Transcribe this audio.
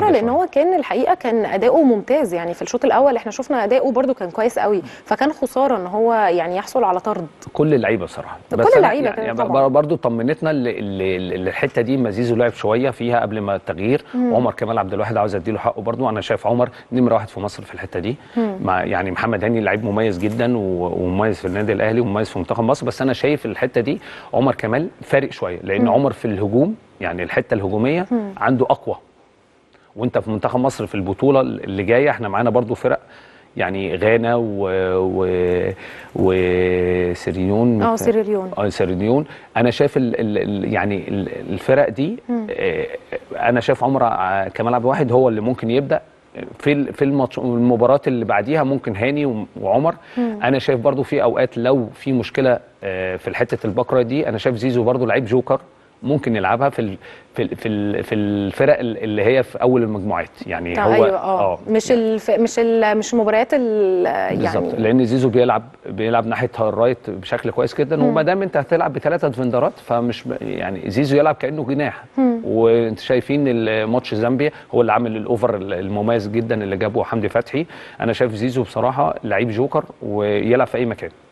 خساره كده لان شوية. هو كان الحقيقه كان اداؤه ممتاز يعني في الشوط الاول احنا شفنا اداؤه برده كان كويس قوي فكان خساره ان هو يعني يحصل على طرد كل اللعيبه بصراحه كل بس أنا اللعيبة يعني كانت طبعاً. برضه طمنتنا اللي- اللي- اللي الحته دي مزيزو لعب شويه فيها قبل ما التغيير عمر كمال عبد الواحد عاوز اديله حقه برضه انا شايف عمر نمره واحد في مصر في الحته دي مع يعني محمد هاني لعيب مميز جدا و- ومميز في النادي الاهلي ومميز في منتخب مصر بس انا شايف الحته دي عمر كمال فارق شويه لان عمر في الهجوم يعني الحته الهجوميه عنده اقوى وانت في منتخب مصر في البطوله اللي جايه احنا معانا برضو فرق يعني غانا و و وسيريون اه سيريليون اه سيريليون انا شايف ال ال ال يعني ال- الفرق دي آه، انا شايف عمر ع- كمال عبد الواحد هو اللي ممكن يبدا في ال- في الماتش المباراه اللي بعديها ممكن هاني و- وعمر انا شايف برضو في اوقات لو في مشكله آه، في حته البكره دي انا شايف زيزو برضو لعيب جوكر ممكن يلعبها في ال في ال في, ال في الفرق ال- اللي هي في اول المجموعات يعني آه، هو ايوه اه مش الف... مش ال... مش المباريات ال... بالظبط يعني لان زيزو بيلعب بيلعب ناحيه الرايت بشكل كويس جدا وما دام انت هتلعب بثلاثه ديفندرات فمش ب- يعني زيزو يلعب كانه جناح وانت شايفين الماتش زامبيا هو اللي عامل الاوفر المميز جدا اللي جابه حمدي فتحي انا شايف زيزو بصراحه لعيب جوكر ويلعب في اي مكان